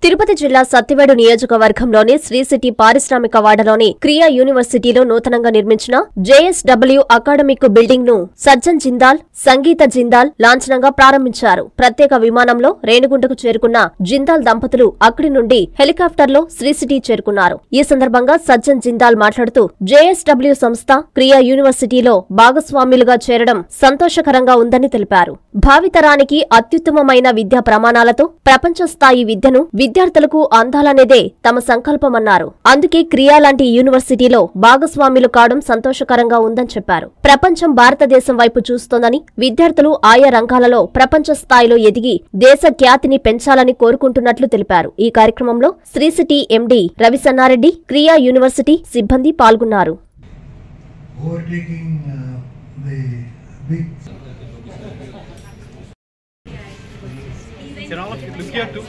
తిరుపతి జిల్లా సత్తివేడు నియోజకవర్గంలోని శ్రీ సిటీ పారిశ్రామిక వాడలోని క్రియా యూనివర్సిటీలో నూతనంగా నిర్మించిన జేఎస్డబ్ల్యూ అకాడమిక్ బిల్డింగ్ ను సజ్జన్ జిందాల్ సంగీత జిందాల్ లాంఛనంగా ప్రారంభించారు ప్రత్యేక విమానంలో రేణిగుంటకు చేరుకున్న జిందాల్ దంపతులు అక్కడి నుండి హెలికాప్టర్లో శ్రీ సిటీ చేరుకున్నారు ఈ సందర్భంగా సజ్జన్ జిందాల్ మాట్లాడుతూ జేఎస్డబ్ల్యూ సంస్థ క్రియా యూనివర్సిటీలో భాగస్వామ్యులుగా చేరడం సంతోషకరంగా ఉందని తెలిపారు భావితరానికి అత్యుత్తమమైన విద్యా ప్రమాణాలతో ప్రపంచ స్థాయి విద్యను విద్యార్థులకు అందాలనేదే తమ సంకల్పమన్నారు అందుకే క్రియా లాంటి యూనివర్సిటీలో భాగస్వామ్యులు కావడం సంతోషకరంగా ఉందని చెప్పారు ప్రపంచం భారతదేశం వైపు చూస్తోందని విద్యార్థులు ఆయా రంగాలలో ప్రపంచ స్థాయిలో ఎదిగి దేశ ఖ్యాతిని పెంచాలని కోరుకుంటున్నట్లు తెలిపారు ఈ కార్యక్రమంలో శ్రీ సిటీ ఎండీ రవిసన్నారెడ్డి క్రియా యూనివర్సిటీ సిబ్బంది పాల్గొన్నారు overtaking uh, the big Can all of you look here too?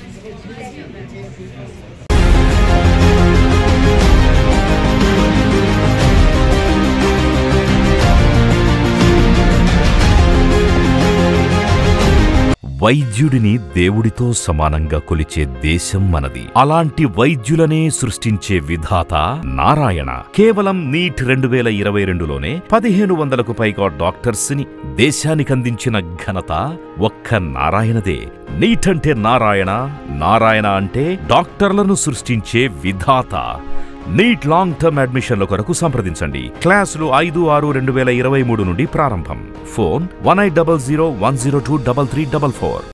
వైద్యుడిని దేవుడితో సమానంగా కొలిచే దేశం మనది అలాంటి వైద్యులనే సృష్టించే విధాత నారాయణ కేవలం నీట్ రెండు వేల ఇరవై రెండులోనే పదిహేను వందలకు పైగా డాక్టర్స్ ని దేశానికందించిన ఘనత ఒక్క నారాయణదే నీట్ అంటే నారాయణ నారాయణ అంటే డాక్టర్లను సృష్టించే విధాత నీట్ లాంగ్ టర్మ్ అడ్మిషన్ల కొరకు సంప్రదించండి క్లాసులు ఐదు ఆరు రెండు వేల ఇరవై మూడు నుండి ప్రారంభం phone one eight double zero one zero two double three double four